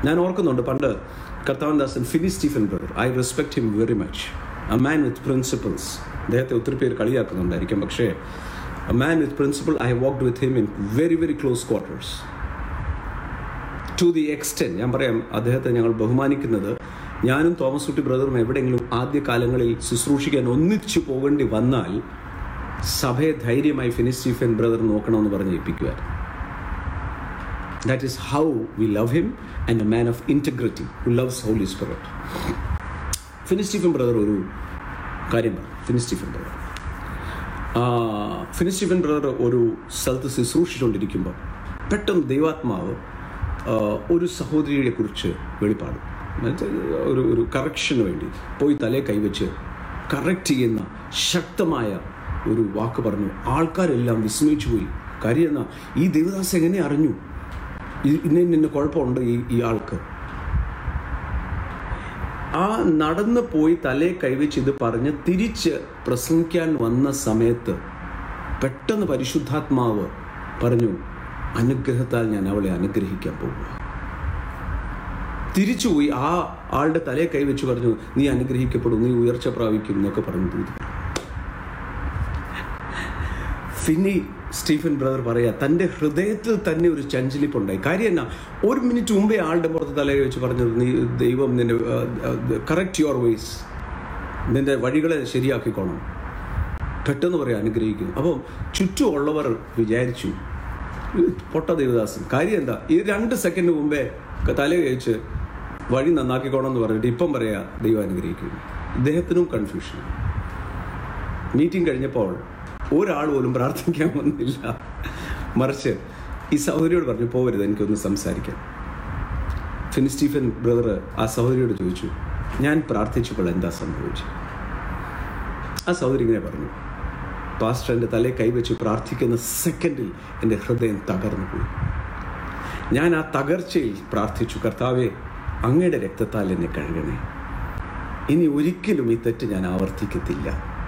ഞാൻ ഓർക്കുന്നുണ്ട് പണ്ട് കർത്താവൻ ദാസൻ Finny Stephen brother I respect him very much a man with principles അദ്ദേഹത്തെ ഒത്തിരി പേര് കളിയാക്കുന്നുണ്ടായിരിക്കും പക്ഷേ a man with principle I walked with him in very very close quarters to the extent ഞാൻ പറയാം അദ്ദേഹത്തെ ഞങ്ങൾ ബഹുമാനിക്കുന്നത് ഞാനും തോമസ് കുട്ടി ബ്രദറും എവിടെയെങ്കിലും ആദ്യ കാലങ്ങളിൽ ശുശ്രൂഷിക്കാൻ ഒന്നിച്ചു പോകേണ്ടി വന്നാൽ സഭയെ ധൈര്യമായി ഫിനിഷ് സ്റ്റീഫൻ ബ്രദർ നോക്കണമെന്ന് പറഞ്ഞ് ഏൽപ്പിക്കുമായിരുന്നു that is how we love him and a man of integrity who loves Holy Spirit Finny Stephen brother ഒരു കാര്യം പറഞ്ഞു Finny Stephen brother Finny Stephen brother ഒരു സ്ഥലത്ത് ശുശ്രൂഷിച്ചുകൊണ്ടിരിക്കുമ്പോൾ പെട്ടെന്ന് ദൈവാത്മാവ് ആ, ഒരു സഹോദരിയെ കുറിച്ച് വെളിപ്പാടും എന്നുവെച്ചാൽ ഒരു ഒരു കറക്ഷന് വേണ്ടി പോയി തലേ കൈവച്ച് കറക്റ്റ് ചെയ്യുന്ന ശക്തമായ ഒരു വാക്ക് പറഞ്ഞു ആൾക്കാരെല്ലാം വിസ്മയിച്ചു പോയി കാര്യം എന്നാ ഈ ദേവദാസ് എങ്ങനെ അറിഞ്ഞു ഇ- ഇന്ന ഇന്ന കുഴപ്പമുണ്ട് ഈ ഈ ആൾക്ക് ആ നടന്നു പോയി തലേ കൈവച്ച് ഇത് പറഞ്ഞ് തിരിച്ച് പ്രസംഗിക്കാൻ വന്ന സമയത്ത് പെട്ടെന്ന് പരിശുദ്ധാത്മാവ് പറഞ്ഞു അനുഗ്രഹത്താൽ ഞാൻ അവളെ അനുഗ്രഹിക്കാൻ പോകുക തിരിച്ചുപോയി ആ ആളുടെ തലേ കൈവച്ച് പറഞ്ഞു നീ അനുഗ്രഹിക്കപ്പെടും നീ ഉയർച്ച പ്രാപിക്കും എന്നൊക്കെ പറഞ്ഞു ദൂത് ഫിന്നി സ്റ്റീഫൻ ബ്രദർ പറയാ തൻ്റെ ഹൃദയത്തിൽ തന്നെ ഒരു ചഞ്ചലിപ്പുണ്ടായി കാര്യം എന്നാ ഒരു മിനിറ്റ് മുമ്പേ ആളുടെ പുറത്ത് തലേ വെച്ച് പറഞ്ഞത് നീ ദൈവം നിന്റെ കറക്റ്റ് യുവർ വേസ് നിന്റെ വഴികളെ ശരിയാക്കിക്കോണം പെട്ടെന്ന് പറയാം അനുഗ്രഹിക്കുന്നു അപ്പം ചുറ്റുമുള്ളവർ വിചാരിച്ചു "ഇത് പൊട്ട ദേവദാസൻ കാര്യം എന്താ ഈ രണ്ട് സെക്കൻഡ് മുമ്പേ തല കഴിച്ച് വഴി നന്നാക്കിക്കോണം എന്ന് പറഞ്ഞിട്ട് ഇപ്പം പറയാ ദൈവം അനുഗ്രഹിക്കുന്നു ഇദ്ദേഹത്തിനും കൺഫ്യൂഷൻ മീറ്റിംഗ് കഴിഞ്ഞപ്പോൾ ഒരാൾ പോലും പ്രാർത്ഥിക്കാൻ വന്നില്ല മറിച്ച് ഈ സഹോദരിയോട് പറഞ്ഞു പോകരുത് എനിക്കൊന്ന് സംസാരിക്കാൻ ഫിൻ സ്റ്റീഫൻ ബ്രദർ ആ സഹോദരിയോട് ചോദിച്ചു ഞാൻ പ്രാർത്ഥിച്ചപ്പോൾ എന്താ സംഭവിച്ചത് ആ സഹോദരി ഇങ്ങനെ പറഞ്ഞു പാസ്റ്റർ എൻ്റെ തലയെ കൈവച്ച് പ്രാർത്ഥിക്കുന്ന സെക്കൻഡിൽ എൻ്റെ ഹൃദയം തകർന്നു പോയി ഞാൻ ആ തകർച്ചയിൽ പ്രാർത്ഥിച്ചു കർത്താവെ അങ്ങയുടെ രക്തത്താൽ എന്നെ കഴുകണേ ഇനി ഒരിക്കലും ഈ തെറ്റ് ഞാൻ ആവർത്തിക്കത്തില്ല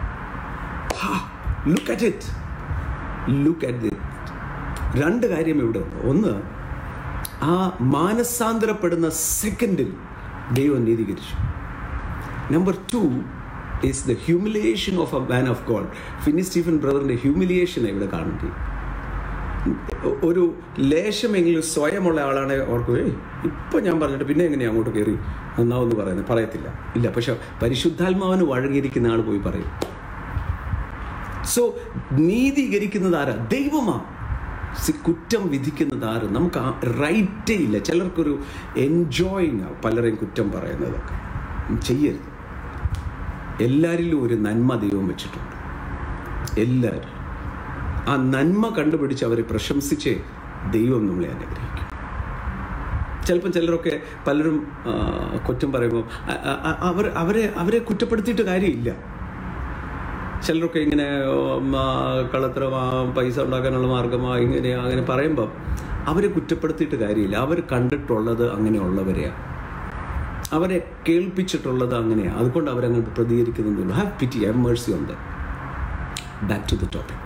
look at it look at it രണ്ട് കാര്യം ഇവിടെ ഉണ്ട് ഒന്ന് ആ മാനസാന്തരപ്പെടുന്ന സെക്കൻഡിൽ ദൈവം നീതീകരിച്ചു number two is the humiliation of a man of God Finny Stephen ബ്രദറിൻ്റെ ഹ്യൂമിലിയേഷനെ ഇവിടെ കാണുന്നത് ഒരു ലേശമെങ്കിലും സ്വയമുള്ള ആളാണ് ഓർക്കുക ഏയ് ഇപ്പം ഞാൻ പറഞ്ഞിട്ട് പിന്നെ എങ്ങനെയാണ് അങ്ങോട്ട് കയറി നന്നാവെന്ന് പറയുന്നത് പറയത്തില്ല ഇല്ല പക്ഷെ പരിശുദ്ധാത്മാവിന് വഴങ്ങിയിരിക്കുന്ന ആൾ പോയി പറയും സോ നീതീകരിക്കുന്നത് ആരാ ദൈവമാ സി- കുറ്റം വിധിക്കുന്നത് ആര് നമുക്ക് ആ റൈറ്റേ ഇല്ല ചിലർക്കൊരു എൻജോയിങ് പലരെയും കുറ്റം പറയുന്നതൊക്കെ ചെയ്യരുത് എല്ലാവരിലും ഒരു നന്മ ദൈവം വെച്ചിട്ടുണ്ട് എല്ലാവരും ആ നന്മ കണ്ടുപിടിച്ച് അവരെ പ്രശംസിച്ച് ദൈവം നമ്മളെ അനുഗ്രഹിക്കും ചിലപ്പം ചിലരൊക്കെ പലരും ആ, കുറ്റം പറയുമ്പോൾ അ- അ- അ- അവർ അവരെ അവരെ കുറ്റപ്പെടുത്തിയിട്ട് കാര്യമില്ല ചിലരൊക്കെ ഇങ്ങനെ ഉം, ആ, കള്ളത്തരം ആ, പൈസ ഉണ്ടാക്കാനുള്ള മാർഗമാ ഇങ്ങനെ അങ്ങനെ പറയുമ്പം അവരെ കുറ്റപ്പെടുത്തിയിട്ട് കാര്യമില്ല അവർ കണ്ടിട്ടുള്ളത് അങ്ങനെയുള്ളവരെയാണ് അവരെ കേൾപ്പിച്ചിട്ടുള്ളത് അങ്ങനെയാണ് അതുകൊണ്ട് അവരങ്ങനെ പ്രതികരിക്കുന്നുള്ളൂ have pity have mercy on the back to the topic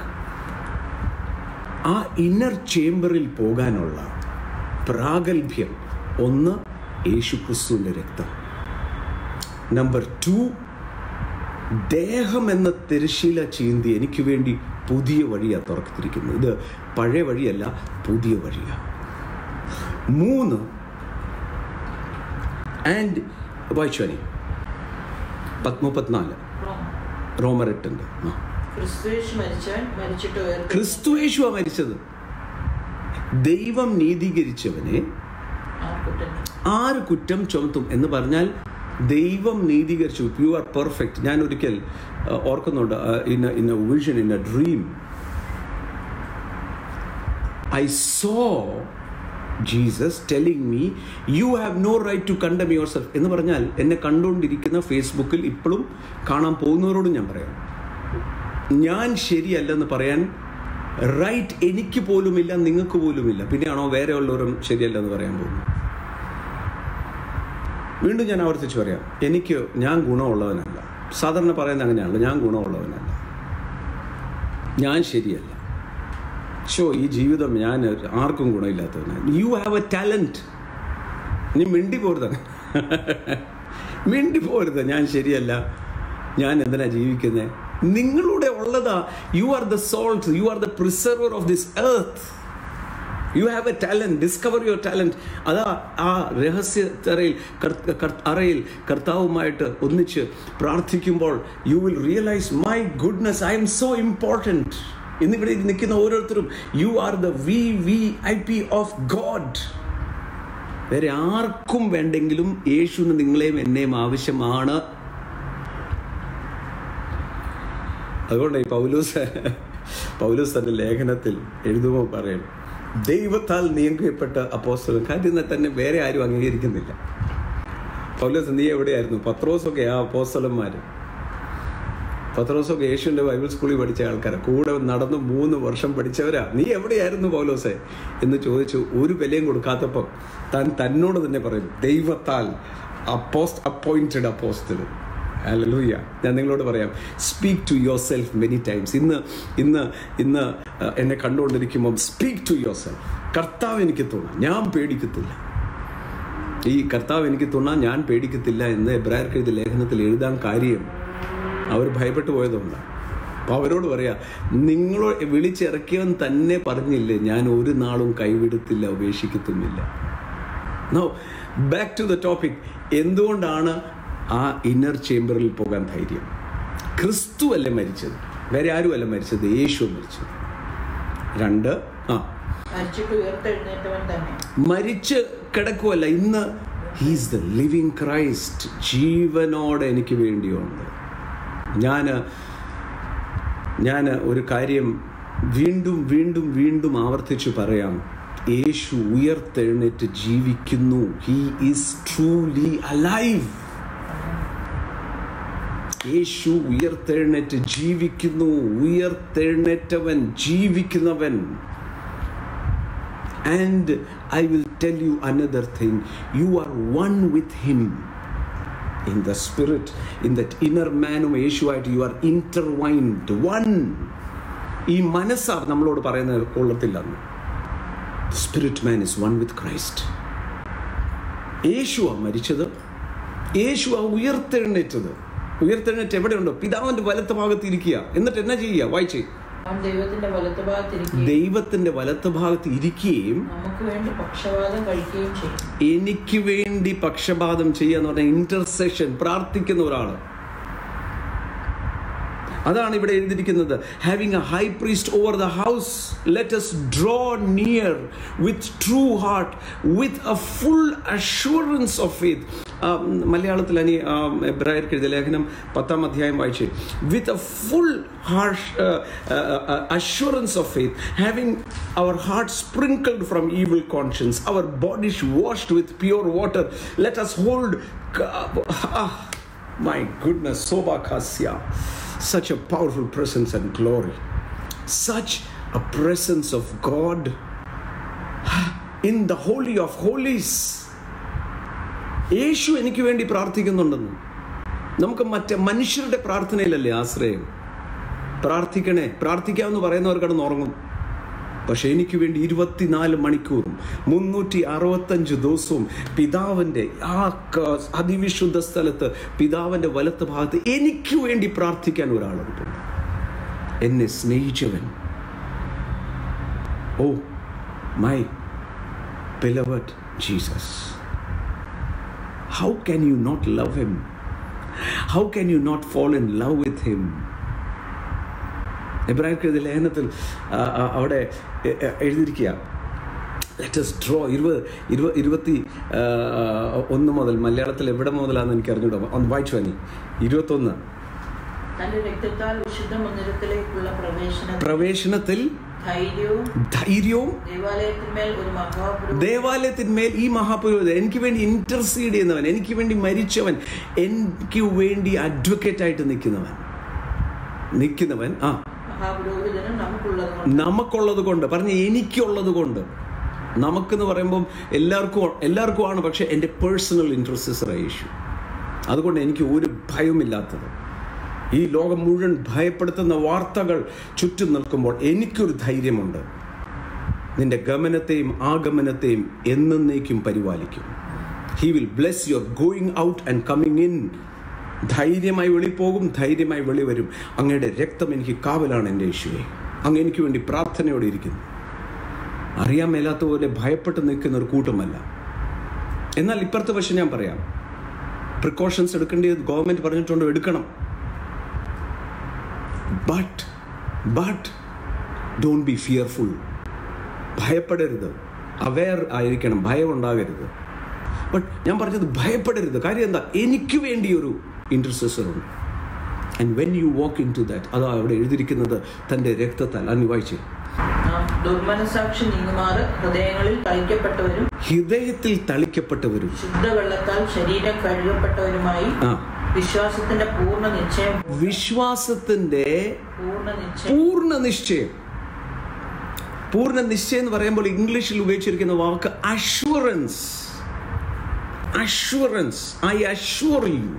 ആ ഇന്നർ ചേംബറിൽ പോകാനുള്ള പ്രാഗൽഭ്യം ഒന്ന് യേശു ക്രിസ്തുവിൻ്റെ രക്തം നമ്പർ ടു ദേഹം എന്ന തിരശീല ചീന്തി എനിക്ക് വേണ്ടി പുതിയ വഴിയാണ് തുറക്കത്തിരിക്കുന്നത് ഇത് പഴയ വഴിയല്ല പുതിയ വഴിയാണ് മൂന്ന് ആൻഡ് വായിച്ചു മുപ്പത്തിനാല് റോമർ എട്ടുണ്ട് ആ ക്രിസ്തുയേശു മരിച്ചവൻ മരിച്ചിട്ട് ഉയർത്തി ക്രിസ്തു യേശുവാ മരിച്ചത് ദൈവം നീതീകരിച്ചവനെ ആർക്കുറ്റം ആര് കുറ്റം ചുമത്തും എന്ന് പറഞ്ഞാൽ ദൈവം നീതീകരിച്ചു യു ആർ പെർഫെക്റ്റ് ഞാൻ ഒരിക്കൽ ആ, ഓർക്കുന്നുണ്ട് in in a vision in a dream I saw Jesus telling me you have no right to condemn yourself എന്ന് പറഞ്ഞാൽ എന്നെ കണ്ടുകൊണ്ടിരിക്കുന്ന ഫേസ്ബുക്കിൽ ഇപ്പോഴും കാണാൻ പോകുന്നവരോടും ഞാൻ പറയാം ഞാൻ ശരിയല്ലെന്ന് പറയാൻ റൈറ്റ് എനിക്ക് പോലുമില്ല നിങ്ങൾക്ക് പോലുമില്ല പിന്നെയാണോ വേറെ ഉള്ളവരും ശരിയല്ലെന്ന് പറയാൻ പോകുന്നു വീണ്ടും ഞാൻ ആവർത്തിച്ച് പറയാം എനിക്ക് ഞാൻ ഗുണമുള്ളവനല്ല സാധാരണ പറയുന്നത് അങ്ങനെയാണല്ലോ ഞാൻ ഗുണമുള്ളവനല്ല ഞാൻ ശരിയല്ല ഷോ ഈ ജീവിതം ഞാൻ ആർക്കും ഗുണമില്ലാത്തവനാണ് യു ഹാവ് എ ടാലൻറ്റ് നീ മിണ്ടി പോരുത് മിണ്ടി പോരുത് ഞാൻ ശരിയല്ല ഞാൻ എന്തിനാ ജീവിക്കുന്നത് നിങ്ങളുടെ ഉള്ളതാ you are the salt you are the preserver of this earth you have a talent discover your talent അതാ ആ രഹസ്യ തറയിൽ കർത്ത- കർ- അറയിൽ കർത്താവുമായിട്ട് ഒന്നിച്ച് പ്രാർത്ഥിക്കുമ്പോൾ you will realise my goodness I am so important ഇന്നിവിടെ നിൽക്കുന്ന ഓരോരുത്തരും you are the V V I P of God വേറെ ആർക്കും വേണ്ടെങ്കിലും യേശുവിന് നിങ്ങളെയും എന്നെയും ആവശ്യമാണ് അതുകൊണ്ട് ഈ പൗലൂസ് പൗലൂസ് തന്റെ ലേഖനത്തിൽ എഴുതുമ്പോൾ പറയും ദൈവത്താൽ നിയന്ത്രിക്കപ്പെട്ട അപ്പോസ്തലൻ കാര്യം എന്നാൽ തന്നെ വേറെ ആരും അംഗീകരിക്കുന്നില്ല പൗലോസ് നീ എവിടെയായിരുന്നു പത്രോസൊക്കെ ആ അപ്പോസ്തലന്മാര് പത്രോസൊക്കെ യേശുവിന്റെ ബൈബിൾ സ്കൂളിൽ പഠിച്ച ആൾക്കാരാ കൂടെ നടന്ന് മൂന്ന് വർഷം പഠിച്ചവരാ നീ എവിടെയായിരുന്നു പൗലോസെ എന്ന് ചോദിച്ചു ഒരു വിലയും കൊടുക്കാത്തപ്പം താൻ തന്നോട് തന്നെ പറയും ദൈവത്താൽ അപ്പോസ്റ്റ് അപ്പോയിന്റഡ് അപ്പോസ്റ്റൽ അല്ലൂയ്യ ഞാൻ നിങ്ങളോട് പറയാം speak to yourself many times ഇന്ന് ഇന്ന് ഇന്ന് അഹ്, എന്നെ കണ്ടുകൊണ്ടിരിക്കുമ്പം സ്പീക്ക് ടു യുവർ സെൽഫ് കർത്താവ് എനിക്ക് തോന്നാം ഞാൻ പേടിക്കത്തില്ല ഈ കർത്താവ് എനിക്ക് തുണ ഞാൻ പേടിക്കത്തില്ല എന്ന് എബ്രായർക്ക് എഴുതിയ ലേഖനത്തിൽ എഴുതാൻ കാര്യം അവർ ഭയപ്പെട്ടു പോയതുകൊണ്ടാണ് അപ്പോൾ അവരോട് പറയാ നിങ്ങൾ വിളിച്ചിറക്കിയവൻ തന്നെ പറഞ്ഞില്ലേ ഞാൻ ഒരു നാളും കൈവിടത്തില്ല ഉപേക്ഷിക്കത്തുമില്ല no back to the topic എന്തുകൊണ്ടാണ് ആ ഇന്നർ ചേംബറിൽ പോകാൻ ധൈര്യം ക്രിസ്തു അല്ല മരിച്ചത് വേറെ ആരുമല്ല മരിച്ചത് യേശു മരിച്ചത് രണ്ട് ആ മരിച്ചിട്ട് ഉയർത്തെഴുന്നേറ്റവൻ തന്നെ മരിച്ച് കിടക്കുമല്ല ഇന്ന് ഹീസ് ദ ലിവിങ് ക്രൈസ്റ്റ് ജീവനോടെ എനിക്ക് വേണ്ടിയുണ്ട് ഞാൻ ഞാൻ ഒരു കാര്യം വീണ്ടും വീണ്ടും വീണ്ടും ആവർത്തിച്ച് പറയാം യേശു ഉയർത്തെഴുന്നേറ്റ് ജീവിക്കുന്നു ഹീ ഈസ് ട്രൂലി അലൈവ് യേശു ഉയർത്തെഴുന്നേറ്റ് ജീവിക്കുന്നു ഉയർത്തെഴുന്നേറ്റവൻ ജീവിക്കുന്നവൻ And I will tell you another thing you are one with Him. In the spirit, in that inner man of യേശുവായിട്ട് യു ആർ ഇന്റർവൈൻഡ് വൺ ഈ മനസ്സാർ നമ്മളോട് പറയുന്നത് കൊള്ളത്തില്ലെന്ന് spirit man is one with Christ യേശുവാ മരിച്ചത് യേശുവാ ഉയർത്തെഴുന്നേറ്റത് ഉയർത്തെഴുന്നേറ്റ് എവിടെയുണ്ടോ പിതാവിന്റെ വലത്ത് ഭാഗത്ത് ഇരിക്കുക എന്നിട്ട് എന്നാ ചെയ്യുക വായിച്ചേ അവൻ ദൈവത്തിന്റെ വലത്തുഭാഗത്തിരിക്കുകയും ദൈവത്തിന്റെ വലത്ത് ഭാഗത്ത് ഇരിക്കുകയും നമുക്ക് വേണ്ടി പക്ഷപാതം കഴിക്കുകയും ചെയ്യും എനിക്ക് വേണ്ടി പക്ഷപാതം ചെയ്യുക എന്ന് പറഞ്ഞാൽ ഇന്റർസെഷൻ പ്രാർത്ഥിക്കുന്ന ഒരാൾ അതാണ് ഇവിടെ എഴുതിയിരിക്കുന്നത് having a high priest over the house let us draw near with true heart with a full assurance of faith മലയാളത്തിൽ അനി എബ്രായർക്ക് എഴുതിയ ലേഖനം പത്താം അധ്യായം വായിച്ചു with a full harsh assurance of faith, having our hearts sprinkled from evil conscience, our bodies washed with pure water. Let us hold. Ah, my goodness, Soba Kasya. Such a powerful presence and glory. Such a presence of God in the Holy of Holies. യേശു എനിക്ക് വേണ്ടി പ്രാർത്ഥിക്കുന്നുണ്ടെന്ന് നമുക്ക് മറ്റേ മനുഷ്യരുടെ പ്രാർത്ഥനയിലല്ലേ ആശ്രയം പ്രാർത്ഥിക്കണേ പ്രാർത്ഥിക്കാമെന്ന് പറയുന്നവർ കിടന്ന് ഉറങ്ങും പക്ഷെ എനിക്ക് വേണ്ടി ഇരുപത്തിനാല് മണിക്കൂറും മുന്നൂറ്റി അറുപത്തഞ്ച് ദിവസവും പിതാവിൻ്റെ ആ ക- അതിവിശുദ്ധ സ്ഥലത്ത് പിതാവിൻ്റെ വലത്ത് ഭാഗത്ത് എനിക്ക് വേണ്ടി പ്രാർത്ഥിക്കാൻ ഒരാളുണ്ട് എന്നെ സ്നേഹിച്ചവൻ oh my beloved Jesus. How can you not love him? How can you not fall in love with him? എബ്രാഹിം ലേഖനത്തിൽ ആ, ആ, അവിടെ എ- എ- എഴുതിയിരിക്കുക ലെറ്റസ് ഡ്രോ ഇരുപത് ഇരുപത് ഇരുപത്തി ആ, ഒന്ന് മുതൽ മലയാളത്തിൽ എവിടെ മുതലാണെന്ന് എനിക്ക് അറിഞ്ഞൂടാ ഒന്ന് വായിച്ചു വന്നി ഇരുപത്തൊന്ന് തന്റെ രക്തത്താൽ വിശുദ്ധ മന്ദിരത്തിലേക്കുള്ള പ്രവേശന പ്രവേശനത്തിൽ ധൈര്യവും ധൈര്യവും ദേവാലയത്തിന്മേൽ ഒരു മഹാപുരം ദേവാലയത്തിന്മേൽ ഈ മഹാപുരോഹിതൻ എനിക്ക് വേണ്ടി ഇന്റർസീഡ് ചെയ്യുന്നവൻ എനിക്ക് വേണ്ടി മരിച്ചവൻ എനിക്ക് വേണ്ടി അഡ്വക്കേറ്റ് ആയിട്ട് നിൽക്കുന്നവൻ നിൽക്കുന്നവൻ ആ മഹാപുരോഹിതനും നമുക്കുള്ളത് കൊണ്ട് നമുക്കുള്ളത് കൊണ്ട് പറഞ്ഞ എനിക്കുള്ളത് കൊണ്ട് നമുക്കെന്ന് പറയുമ്പം എല്ലാവർക്കും എല്ലാവർക്കും ആണ് പക്ഷെ എൻ്റെ പേഴ്സണൽ ഇൻട്രസ്റ്റ് യേശു അതുകൊണ്ട് എനിക്ക് ഒരു ഭയമില്ലാത്തത് ഈ ലോകം മുഴുവൻ ഭയപ്പെടുത്തുന്ന വാർത്തകൾ ചുറ്റും നിൽക്കുമ്പോൾ എനിക്കൊരു ധൈര്യമുണ്ട് നിന്റെ ഗമനത്തെയും ആഗമനത്തെയും എന്നേക്കും പരിപാലിക്കും he will bless your going out and coming in ധൈര്യമായി വെളി പോകും ധൈര്യമായി വെളി വരും അങ്ങയുടെ രക്തം എനിക്ക് കാവലാണ് എൻ്റെ യേശുവെ അങ്ങ് എനിക്ക് വേണ്ടി പ്രാർത്ഥനയോടെ ഇരിക്കുന്നു അറിയാൻ മേലാത്ത പോലെ ഭയപ്പെട്ട് നിൽക്കുന്ന ഒരു കൂട്ടമല്ല എന്നാൽ ഇപ്പുറത്തെ വശം ഞാൻ പറയാം പ്രിക്കോഷൻസ് എടുക്കേണ്ടത് ഗവൺമെന്റ് പറഞ്ഞിട്ടുണ്ട് എടുക്കണം but but don't be fearful ഭയപ്പെടരുത് അവെയർ ആയിരിക്കണം ഭയം ഉണ്ടാകരുത് ബട്ട് ഞാൻ പറഞ്ഞത് ഭയപ്പെടരുത് കാര്യം എന്താ എനിക്ക് വേണ്ടി ഒരു ഇന്റർസെസർ ഉണ്ട് and when you walk into that അതാ അവിടെ എഴുതിയിരിക്കുന്നത് തൻ്റെ രക്തത്താൽ അന്ന് വായിച്ചേ നാം ദുർമനസാക്ഷി നീങ്ങുമാറ് ഹൃദയങ്ങളിൽ തളിക്കപ്പെട്ടവരും ഹൃദയത്തിൽ തളിക്കപ്പെട്ടവരും ശുദ്ധവെള്ളത്താൽ ശരീരം കഴുകപ്പെട്ടവരുമായി ആ വിശ്വാസത്തിന്റെ പൂർണ്ണ നിശ്ചയം വിശ്വാസത്തിന്റെ പൂർണ്ണ നിശ്ചയം പൂർണ്ണ നിശ്ചയം പൂർണ്ണ നിശ്ചയം എന്ന് പറയുമ്പോൾ ഇംഗ്ലീഷിൽ ഉപയോഗിച്ചിരിക്കുന്ന വാക്ക് assurance assurance I assure you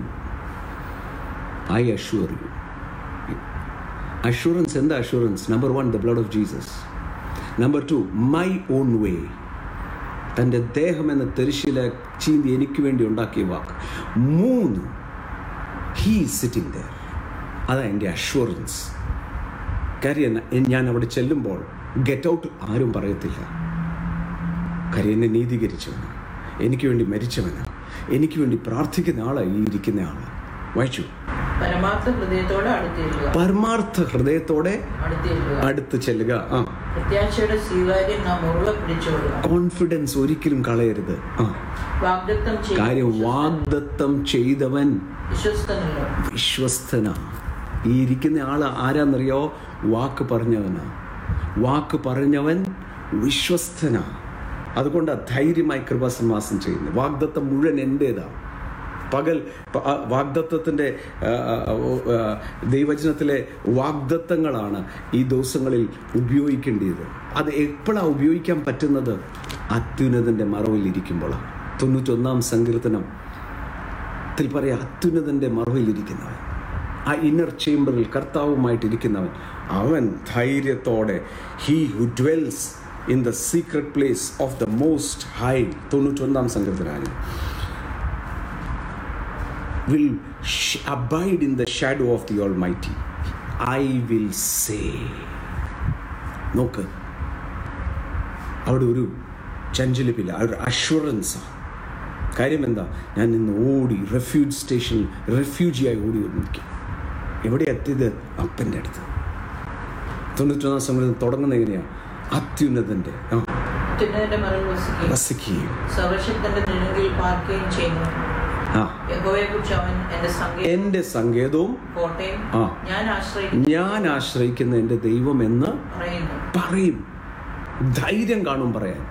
I assure you assurance എന്താ assurance number one the blood of Jesus number two my own way തൻ്റെ ദേഹം എന്ന തെരിശില ചീന്തി എനിക്ക് വേണ്ടി ഉണ്ടാക്കിയ വാക്ക് മൂന്ന് ഹീ സിറ്റിംഗ് ദർ അതാ എൻ്റെ അഷുറൻസ് കാര്യം എന്നാ, ഞാൻ അവിടെ ചെല്ലുമ്പോൾ ഗെറ്റ് ഔട്ട് ആരും പറയത്തില്ല കാര്യം എന്നെ നീതീകരിച്ചവന് എനിക്ക് വേണ്ടി മരിച്ചവന് എനിക്ക് വേണ്ടി പ്രാർത്ഥിക്കുന്ന ആളാണ് ഈ ഇരിക്കുന്ന ആള് വായിച്ചു പരമാർത്ഥ ഹൃദയത്തോടെ അടുത്തിരിക്കുക പരമാർത്ഥ ഹൃദയത്തോടെ അടുത്തിരിക്കുക അടുത്ത് ചെല്ലുക ആ പ്രത്യാശയുടെ സ്വീകാര്യം നാം മുറുകെ പിടിച്ചുകൊള്ളുക കോൺഫിഡൻസ് ഒരിക്കലും കളയരുത് ആ വാഗ്ദത്തം കാര്യം ചെയ്യും വാഗ്ദത്തം ചെയ്തവൻ വിശ്വസ്തനല്ലോ വിശ്വസ്തനാ ഈ ഇരിക്കുന്ന ആൾ ആരാന്നറിയോ വാക്ക് പറഞ്ഞവനാ വാക്ക് പറഞ്ഞവൻ വിശ്വസ്തനാ അതുകൊണ്ട് ധൈര്യമായി കൃപാസന്വാസം ചെയ്യുന്നത് വാഗ്ദത്തം മുഴുവൻ എൻ്റേതാ പകൽ പ- ആ വാഗ്ദത്തത്തിൻ്റെ ആ, ആ, ആ, ദൈവചനത്തിലെ വാഗ്ദത്തങ്ങളാണ് ഈ ദിവസങ്ങളിൽ ഉപയോഗിക്കേണ്ടത് അത് എപ്പോഴാണ് ഉപയോഗിക്കാൻ പറ്റുന്നത് അത്യുന്നതൻ്റെ മറവിൽ ഇരിക്കുമ്പോഴാണ് തൊണ്ണൂറ്റൊന്നാം സങ്കീർത്തനം ത്തിൽ പറയാം അത്യുന്നതൻ്റെ മറവിലിരിക്കുന്നവൻ ആ ഇന്നർ ചേംബറിൽ കർത്താവുമായിട്ടിരിക്കുന്നവൻ അവൻ ധൈര്യത്തോടെ he who dwells in the secret place of the most high തൊണ്ണൂറ്റൊന്നാം സങ്കീർത്തനാണ് will abide in the shadow of the almighty I will say നോക്ക് അവിടെ ഒരു ചഞ്ചലിപ്പില്ല ഒരു അഷുറൻസാണ് കാര്യം എന്താ ഞാൻ ഇന്ന് ഓടി റെഫ്യൂജ് സ്റ്റേഷനിൽ റെഫ്യൂജിയായി ഓടി നിൽക്കും എവിടെ എത്തിയത് അപ്പൻ്റെ അടുത്ത് തൊണ്ണൂറ്റൊന്നാം സമയത്ത് തുടങ്ങുന്ന എങ്ങനെയാണ് അത്യുന്നതൻ്റെ ആ, അത്യുന്നതന്റെ മറവിൽ വസിക്കുകയും വസിക്കുകയും സർവശക്തന്റെ നിഴലിൽ പാർക്കുകയും ചെയ്യുന്നു ആ യഹോവയെ കുറിച്ച് അവൻ എന്റെ സങ്കേതം എൻ്റെ സങ്കേതവും കോട്ടയം ആ. ഞാൻ ആശ്രയിക്കുന്നു ഞാൻ ആശ്രയിക്കുന്ന എൻ്റെ ദൈവം എന്ന് പറയുന്നു പറയും ധൈര്യം കാണും പറയാൻ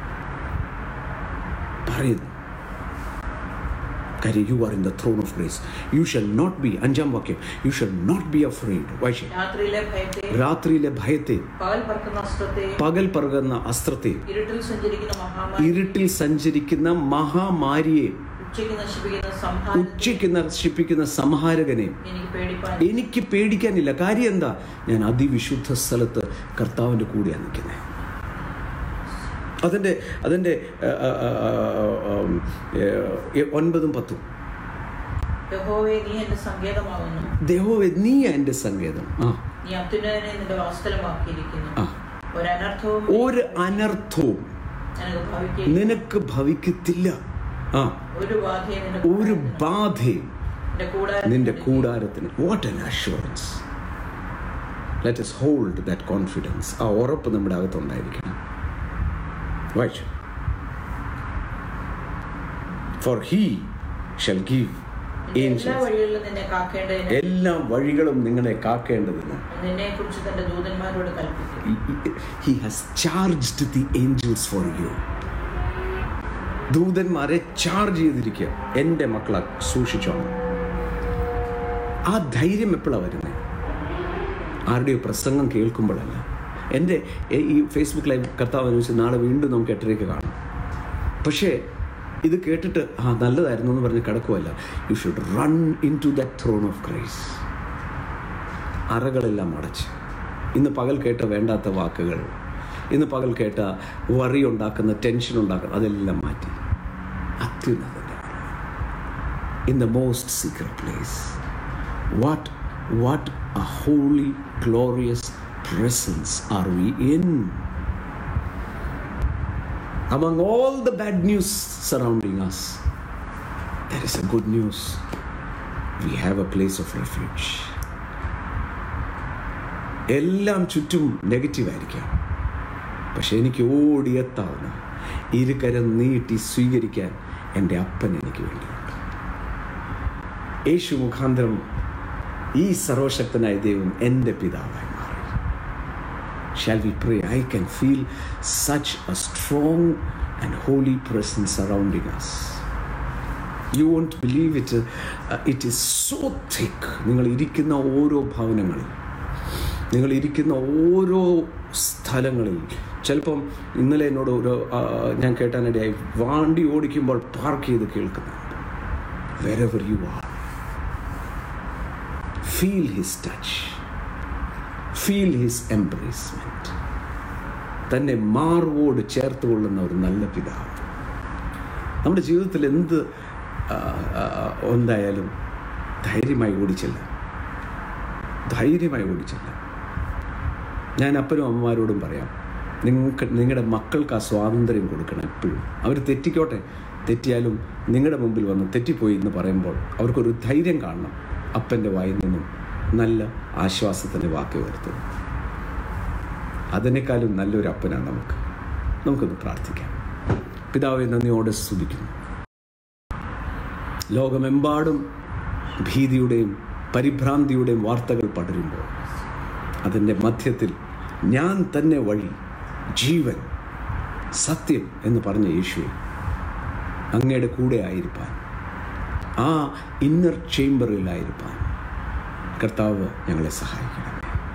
പറയുന്നു കാര്യം you are in the throne of grace you shall not be അഞ്ചാം വാക്യം you shall not be afraid വൈഷ് രാത്രിയിലെ ഭയത്തെ രാത്രിയിലെ ഭയത്തെ പകൽ പറക്കുന്ന അസ്ത്രത്തെ പകൽ പറകുന്ന അസ്ത്രത്തെ ഇരുട്ടിൽ സഞ്ചരിക്കുന്ന മഹാമാരി ഇരുട്ടിൽ സഞ്ചരിക്കുന്ന മഹാമാരിയെ ഉച്ചയ്ക്ക് നശിപ്പിക്കുന്ന സംഹാരം ഉച്ചയ്ക്ക് നശിപ്പിക്കുന്ന സംഹാരകനെ എനിക്ക് പേടിപ്പാൻ എനിക്ക് പേടിക്കാനില്ല കാര്യം എന്താ ഞാൻ അതിവിശുദ്ധ സ്ഥലത്ത് കർത്താവിൻ്റെ കൂടെയാണ് നിൽക്കുന്നത് അതിൻ്റെ അതിൻ്റെ ആ, ആ, ആ, ആ, ഉം, ഏ, ഒൻപതും പത്തും യഹോവയെ നീ എന്റെ സങ്കേതമാകുന്നു ദേഹോവെ നീ എൻ്റെ സങ്കേതം ആ നീ അത്യുന്നതനെ നിന്റെ വാസ്തലമാക്കിയിരിക്കുന്നു ആ ഒരനർത്ഥവും ഒരു അനർത്ഥവും നിനക്ക് ഭവിക്കുകയും നിനക്ക് ഭവിക്കത്തില്ല ആ ഒരു ബാധയും നിന്റെ ഒരു കൂടാരത്തിന്- ബാധയും നിന്റെ കൂടാരത്തിന് നിന്റെ അടുക്കൽ കൂടാരത്തിന് what an assurance let's hold that confidence ആ ഉറപ്പ് നമ്മുടെ അകത്തുണ്ടായിരിക്കണം വായിച്ചു ഫോർ ഹീ ഷൽ ഗീവ് നിന്റെ എല്ലാ വഴികളിലും നിന്നെ കാക്കേണ്ടതിന് എല്ലാ വഴികളും നിങ്ങളെ കാക്കേണ്ടതിന് നിന്നെ കുറിച്ച് തന്റെ ദൂതന്മാരോട് കൽപ്പിക്കും he has charged the angels for you ദൂതന്മാരെ ചാർജ് ചെയ്തിരിക്കുക എൻ്റെ മക്കളെ സൂക്ഷിച്ചോണം ആ ധൈര്യം എപ്പോഴാണ് വരുന്നത് ആരുടെയോ പ്രസംഗം കേൾക്കുമ്പോഴല്ല എൻ്റെ എ- ഈ ഫേസ്ബുക്ക് ലൈവ് കർത്താവ് അനുസരിച്ച് നാളെ വീണ്ടും നമുക്ക് എട്ടരയ്ക്ക് കാണാം പക്ഷേ ഇത് കേട്ടിട്ട് ആ നല്ലതായിരുന്നു എന്ന് പറഞ്ഞ് കിടക്കുമല്ല you should run into that throne of Christ അറകളെല്ലാം അടച്ച് ഇന്ന് പകൽ കേട്ട വേണ്ടാത്ത വാക്കുകൾ ഇന്ന് പകൽ കേട്ട വറി ഉണ്ടാക്കുന്ന ടെൻഷൻ ഉണ്ടാക്കുന്ന അതെല്ലാം മാറ്റി അത്യുന്നതൻ്റെ in the most secret place. What, what a holy, glorious presence are we in? Among all the bad news surrounding us, there is a good news. We have a place of refuge. എല്ലാം ചുറ്റും negative ആയിരിക്കാം പക്ഷെ എനിക്ക് ഓടിയെത്താവുന്ന ഇരുകരം നീട്ടി സ്വീകരിക്കാൻ എൻ്റെ അപ്പൻ എനിക്ക് വേണ്ടിയുണ്ട് യേശു മുഖാന്തരം ഈ സർവശക്തനായ ദൈവം എൻ്റെ പിതാവായി മാറി shall we pray I can feel such a strong and holy presence surrounding us you won't believe it it is so thick നിങ്ങൾ ഇരിക്കുന്ന ഓരോ ഭവനങ്ങളിൽ നിങ്ങൾ ഇരിക്കുന്ന ഓരോ സ്ഥലങ്ങളിൽ ചിലപ്പം ഇന്നലെ എന്നോട് ഒരു ആ, ഞാൻ കേട്ടാനിടയായി വാണ്ടി ഓടിക്കുമ്പോൾ പാർക്ക് ചെയ്ത് കേൾക്കുന്നുണ്ട് wherever you are feel his touch feel his embracement തന്നെ മാർവോട് ചേർത്ത് കൊള്ളുന്ന ഒരു നല്ല പിതാവ് നമ്മുടെ ജീവിതത്തിൽ എന്ത് ആ, ആ, എന്തായാലും ധൈര്യമായി ഓടിച്ചില്ല ധൈര്യമായി ഓടിച്ചില്ല ഞാൻ അപ്പനും അമ്മമാരോടും പറയാം നിങ്ങൾക്ക് നിങ്ങളുടെ മക്കൾക്ക് ആ സ്വാതന്ത്ര്യം കൊടുക്കണം എപ്പോഴും അവർ തെറ്റിക്കോട്ടെ തെറ്റിയാലും നിങ്ങളുടെ മുമ്പിൽ വന്ന് തെറ്റിപ്പോയി എന്ന് പറയുമ്പോൾ അവർക്കൊരു ധൈര്യം കാണണം അപ്പൻ്റെ വായിൽ നിന്നും നല്ല ആശ്വാസത്തിൻ്റെ വാക്ക് വരുത്തും അതിനേക്കാളും നല്ലൊരു അപ്പനാണ് നമുക്ക് നമുക്കൊന്ന് പ്രാർത്ഥിക്കാം പിതാവെ നന്ദിയോടെ സ്തുതിക്കുന്നു ലോകമെമ്പാടും ഭീതിയുടെയും പരിഭ്രാന്തിയുടെയും വാർത്തകൾ പടരുമ്പോൾ അതിൻ്റെ മധ്യത്തിൽ ഞാൻ തന്നെ വഴി ജീവൻ സത്യം എന്ന് പറഞ്ഞ യേശുവെ അങ്ങയുടെ കൂടെ ആയിരിക്കാൻ ആ ഇന്നർ ചേംബറിലായിരിക്കാൻ കർത്താവ് ഞങ്ങളെ സഹായിക്കണമേ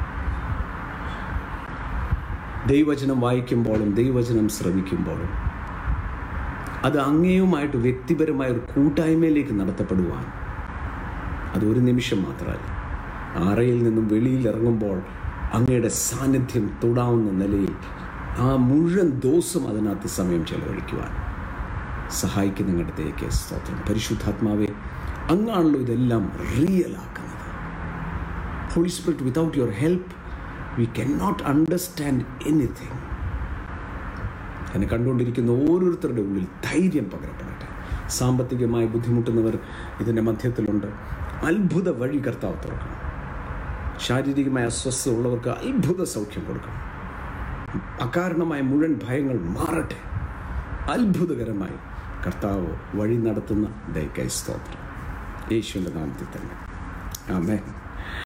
ദൈവചനം വായിക്കുമ്പോഴും ദൈവചനം ശ്രവിക്കുമ്പോഴും അത് അങ്ങയുമായിട്ട് വ്യക്തിപരമായ ഒരു കൂട്ടായ്മയിലേക്ക് നടത്തപ്പെടുവാൻ അത് ഒരു നിമിഷം മാത്രമല്ല അറയിൽ നിന്നും വെളിയിൽ ഇറങ്ങുമ്പോൾ അങ്ങയുടെ സാന്നിധ്യം തൊടാവുന്ന നിലയിൽ ആ മുഴുവൻ ദിവസം അതിനകത്ത് സമയം ചെലവഴിക്കുവാൻ സഹായിക്കുന്ന നിങ്ങളുടെ ദയക്ക് സ്തോത്രം പരിശുദ്ധാത്മാവെ അങ്ങാണല്ലോ ഇതെല്ലാം റിയൽ ആക്കുന്നത് holy spirit without your help we can not understand anything എന്നെ കണ്ടുകൊണ്ടിരിക്കുന്ന ഓരോരുത്തരുടെ ഉള്ളിൽ ധൈര്യം പകരപ്പെടട്ടെ സാമ്പത്തികമായി ബുദ്ധിമുട്ടുന്നവർ ഇതിൻ്റെ മധ്യത്തിലുണ്ട് അത്ഭുത വഴി കർത്താവ് തുറക്കണം ശാരീരികമായ അസ്വസ്ഥത ഉള്ളവർക്ക് അത്ഭുത സൗഖ്യം കൊടുക്കണം അകാരണമായ മുഴുവൻ ഭയങ്ങൾ മാറട്ടെ അത്ഭുതകരമായി കർത്താവ് വഴി നടത്തുന്ന ദയക്കായി സ്തോത്രം യേശുവിൻ്റെ നാമത്തിൽ തന്നെ ആമേ